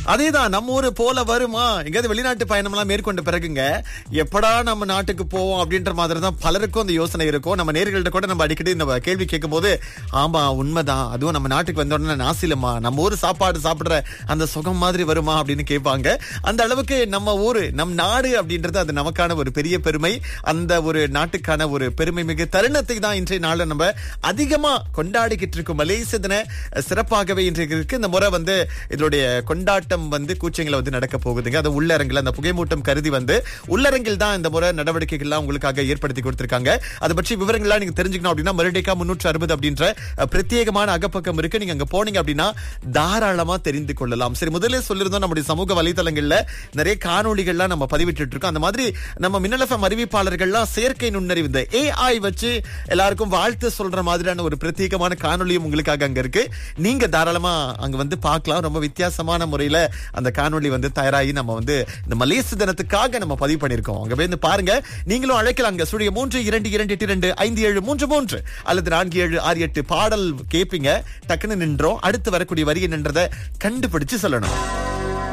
அதேதான் நம்ம ஊரு போல வருமா எங்கேயாவது வெளிநாட்டு பயணம் எல்லாம் மேற்கொண்ட பிறகுங்க எப்படா நம்ம நாட்டுக்கு போவோம் அப்படின்ற மாதிரி தான் பலருக்கும் அந்த யோசனை இருக்கும் நம்ம நேர்கள்ட்ட கூட நம்ம அடிக்கடி இந்த கேள்வி கேட்கும் போது ஆமா உண்மைதான் அதுவும் நம்ம நாட்டுக்கு வந்த உடனே நாசிலமா நம்ம ஊர் சாப்பாடு சாப்பிடுற அந்த சுகம் மாதிரி வருமா அப்படின்னு கேட்பாங்க அந்த அளவுக்கு நம்ம ஊரு நம் நாடு அப்படின்றது அது நமக்கான ஒரு பெரிய பெருமை அந்த ஒரு நாட்டுக்கான ஒரு பெருமை மிகு தருணத்தை தான் இன்றைய நாள்ல நம்ம அதிகமா கொண்டாடிக்கிட்டு இருக்கோம் மலேசிய தின சிறப்பாகவே இன்றைக்கு இருக்கு இந்த முறை வந்து இதனுடைய கொண்டாட்டம் வந்து கூச்சங்களை வந்து நடக்க போகுதுங்க அது உள்ளரங்கில் அந்த புகைமூட்டம் கருதி வந்து உள்ளரங்கில் தான் இந்த முறை நடவடிக்கைகள்லாம் உங்களுக்காக ஏற்படுத்தி கொடுத்திருக்காங்க அதை பற்றி விவரங்கள்லாம் நீங்க தெரிஞ்சுக்கணும் அப்படின்னா மறுடிக்கா முன்னூற்று அறுபது அப்படின்ற அஹ், பிரத்யேகமான அகப்பக்கம் இருக்கு நீங்க அங்க போனீங்க அப்படின்னா தாராளமா தெரிந்து கொள்ளலாம் சரி முதல்ல சொல்லியிருந்தோம் நம்முடைய சமூக வலைதளங்கள்ல நிறைய காணொளிகள்லாம் நம்ம பதிவிட்டு இருக்கோம் அந்த மாதிரி நம்ம மின்னலஃபம் அறிவிப்பாளர்கள்லாம் செயற்கை நுண்ணறிவு இந்த ஏஐ வச்சு எல்லாருக்கும் வாழ்த்து சொல்ற மாதிரியான ஒரு பிரத்யேகமான காணொளியும் உங்களுக்காக அங்க இருக்கு நீங்க தாராளமா அங்க வந்து பார்க்கலாம் ரொம்ப வித்தியாசமான முறையில அந்த காணொளி வந்து தயாராகி நம்ம வந்து இந்த மலேசிய தினத்துக்காக நம்ம பதிவு பண்ணிருக்கோம் அங்க போய் வந்து பாருங்க நீங்களும் அழைக்கலாம் அங்க சுழிய மூன்று இரண்டு இரண்டு எட்டு இரண்டு ஐந்து ஏழு மூன்று மூன்று அல்லது நான்கு ஏழு ஆறு எட்டு பாடல் கேப்பீங்க டக்குன்னு நின்றோம் அடுத்து வரக்கூடிய வரியை நின்றதை கண்டுபிடிச்சு சொல்லணும்